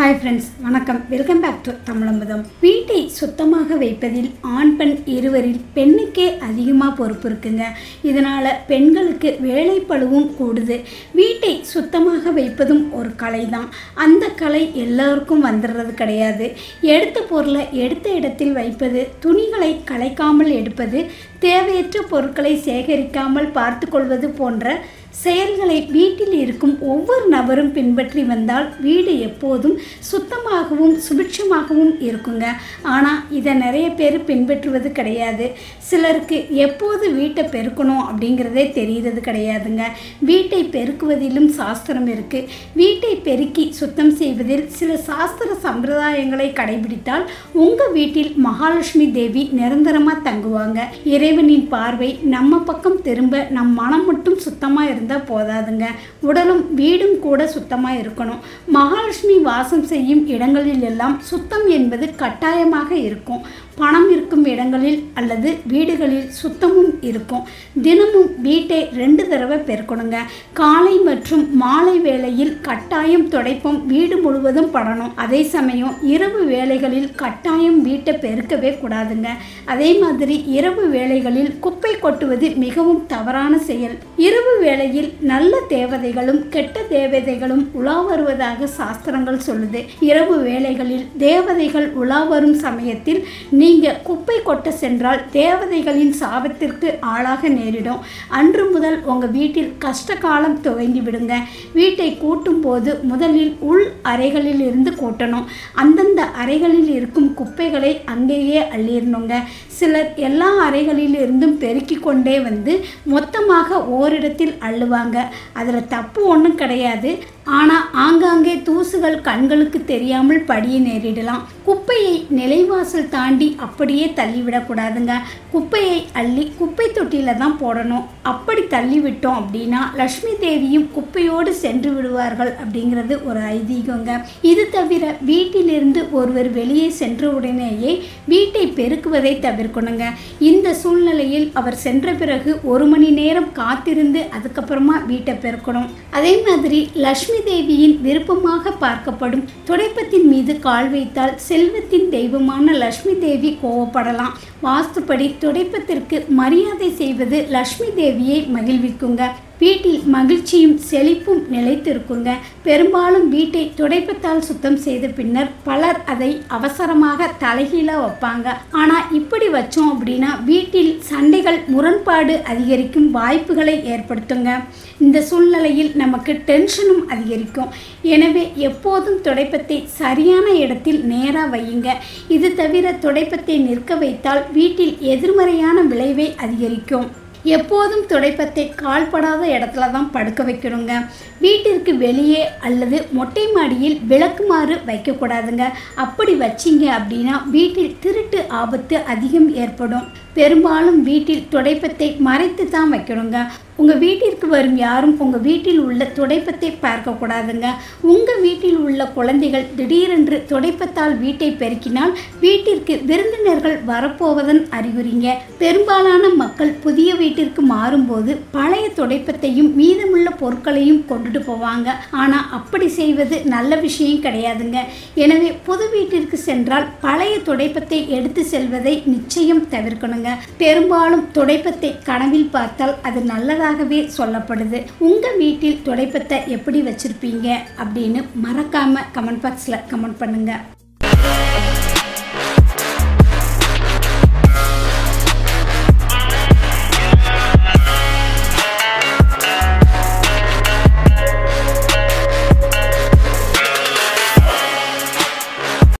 hi friends வணக்கம் welcome back to தமிழம்பதம் வீட்டை சுத்தமாக வைப்பதில் ஆண் பெண் இருவரில் பெண்ணுக்கே அதிகமாக பொறுப்பு இருக்குங்க இதனால் பெண்களுக்கு வேலைப்பளுவும் கூடுது வீட்டை சுத்தமாக வைப்பதும் ஒரு கலை தான் அந்த கலை எல்லோருக்கும் வந்துடுறது கிடையாது எடுத்த பொருளை எடுத்த இடத்தில் வைப்பது துணிகளை கலைக்காமல் எடுப்பது தேவையற்ற பொருட்களை சேகரிக்காமல் பார்த்து கொள்வது போன்ற செயல்களை வீட்டில் இருக்கும் ஒவ்வொரு நபரும் பின்பற்றி வந்தால் வீடு எப்போதும் சுத்தமாகவும் சுபிட்சமாகவும் இருக்குங்க ஆனால் இதை நிறைய பேர் பின்பற்றுவது கிடையாது சிலருக்கு எப்போது வீட்டை பெருக்கணும் அப்படிங்கிறதே தெரிகிறது கிடையாதுங்க வீட்டை பெருக்குவதிலும் சாஸ்திரம் இருக்குது வீட்டை பெருக்கி சுத்தம் செய்வதில் சில சாஸ்திர சம்பிரதாயங்களை கடைபிடித்தால் உங்கள் வீட்டில் மகாலட்சுமி தேவி நிரந்தரமாக தங்குவாங்க இறைவனின் பார்வை நம்ம பக்கம் திரும்ப நம் மனம் மட்டும் சுத்தமாக இருந்தால் போதாதுங்க உடலும் வீடும் கூட சுத்தமாக இருக்கணும் மகாலட்சுமி வாசம் செய்யும் இடங்களில் எல்லாம் சுத்தம் என்பது கட்டாயமாக இருக்கும் பணம் இருக்கும் இடங்களில் அல்லது வீடுகளில் சுத்தமும் இருக்கும் தினமும் வீட்டை ரெண்டு தடவை பெருக்கணுங்க காலை மற்றும் மாலை வேளையில் கட்டாயம் துடைப்பம் வீடு முழுவதும் படணும் அதே சமயம் இரவு வேளைகளில் கட்டாயம் வீட்டை பெருக்கவே கூடாதுங்க அதே மாதிரி இரவு வேளைகளில் குப்பை கொட்டுவது மிகவும் தவறான செயல் இரவு வேளையில் நல்ல தேவதைகளும் கெட்ட தேவதைகளும் உலா வருவதாக சாஸ்திரங்கள் சொல்லுது இரவு வேளைகளில் தேவதைகள் உலா வரும் சமயத்தில் நீங்க குப்பை கொட்ட சென்றால் தேவதைகளின் சாபத்திற்கு ஆளாக நேரிடும் அன்று முதல் உங்க வீட்டில் கஷ்ட காலம் துவங்கி விடுங்க வீட்டை கூட்டும் போது முதலில் உள் அறைகளில் இருந்து கூட்டணும் அந்தந்த அறைகளில் இருக்கும் குப்பைகளை அங்கேயே அள்ளிடணுங்க சிலர் எல்லா அறைகளில் இருந்தும் பெருக்கி கொண்டே வந்து மொத்தமாக ஓரிடத்தில் அள்ளுவாங்க அதில் தப்பு ஒன்றும் கிடையாது ஆனால் ஆங்காங்கே தூசுகள் கண்களுக்கு தெரியாமல் படிய நேரிடலாம் குப்பையை நிலைவாசல் தாண்டி அப்படியே தள்ளிவிடக்கூடாதுங்க குப்பையை அள்ளி குப்பை தொட்டியில் தான் போடணும் அப்படி தள்ளி விட்டோம் அப்படின்னா லக்ஷ்மி தேவியும் குப்பையோடு சென்று விடுவார்கள் அப்படிங்கிறது ஒரு ஐதீகங்க இது தவிர வீட்டிலிருந்து ஒருவர் வெளியே சென்ற உடனேயே வீட்டை பெருக்குவதை தவிர்க்கணுங்க இந்த சூழ்நிலையில் அவர் சென்ற பிறகு ஒரு மணி நேரம் காத்திருந்து அதுக்கப்புறமா வீட்டை பெருக்கணும் அதே மாதிரி லக்ஷ்மி தேவியின் விருப்பமாக பார்க்கப்படும் துடைப்பத்தின் மீது கால் வைத்தால் செல்வத்தின் தெய்வமான லக்ஷ்மி தேவி கோவப்படலாம் வாஸ்துப்படி துடைப்பத்திற்கு மரியாதை செய்வது லக்ஷ்மி தேவியை மகிழ்விக்குங்க வீட்டில் மகிழ்ச்சியும் செழிப்பும் நிலைத்திருக்குங்க பெரும்பாலும் வீட்டை துடைப்பத்தால் சுத்தம் செய்த பின்னர் பலர் அதை அவசரமாக தலைகீழாக வைப்பாங்க ஆனால் இப்படி வச்சோம் அப்படின்னா வீட்டில் சண்டைகள் முரண்பாடு அதிகரிக்கும் வாய்ப்புகளை ஏற்படுத்துங்க இந்த சூழ்நிலையில் நமக்கு டென்ஷனும் அதிகரிக்கும் எனவே எப்போதும் துடைப்பத்தை சரியான இடத்தில் நேராக வையுங்க இது தவிர துடைப்பத்தை நிற்க வைத்தால் வீட்டில் எதிர்மறையான விளைவை அதிகரிக்கும் எப்போதும் துடைப்பத்தை கால்படாத இடத்துல தான் படுக்க வைக்கணுங்க வீட்டிற்கு வெளியே அல்லது மொட்டை மாடியில் விளக்குமாறு வைக்கக்கூடாதுங்க அப்படி வச்சிங்க அப்படின்னா வீட்டில் திருட்டு ஆபத்து அதிகம் ஏற்படும் பெரும்பாலும் வீட்டில் துடைப்பத்தை மறைத்து தான் வைக்கணுங்க உங்கள் வீட்டிற்கு வரும் யாரும் உங்கள் வீட்டில் உள்ள துடைப்பத்தை பார்க்கக்கூடாதுங்க உங்கள் வீட்டில் உள்ள குழந்தைகள் திடீரென்று துடைப்பத்தால் வீட்டை பெருக்கினால் வீட்டிற்கு விருந்தினர்கள் வரப்போவதன் அறிகுறிங்க பெரும்பாலான மக்கள் புதிய வீட்டிற்கு மாறும்போது பழைய துடைப்பத்தையும் மீதமுள்ள பொருட்களையும் கொண்டுட்டு போவாங்க ஆனால் அப்படி செய்வது நல்ல விஷயம் கிடையாதுங்க எனவே புது வீட்டிற்கு சென்றால் பழைய துடைப்பத்தை எடுத்து செல்வதை நிச்சயம் தவிர்க்கணுங்க பெரும்பாலும் துடைப்பத்தை கனவில் பார்த்தால் அது நல்லதாகவே சொல்லப்படுது உங்கள் வீட்டில் துடைப்பத்தை எப்படி வச்சுருப்பீங்க அப்படின்னு மறக்காமல் கமெண்ட் பாக்ஸில் கமெண்ட் பண்ணுங்கள்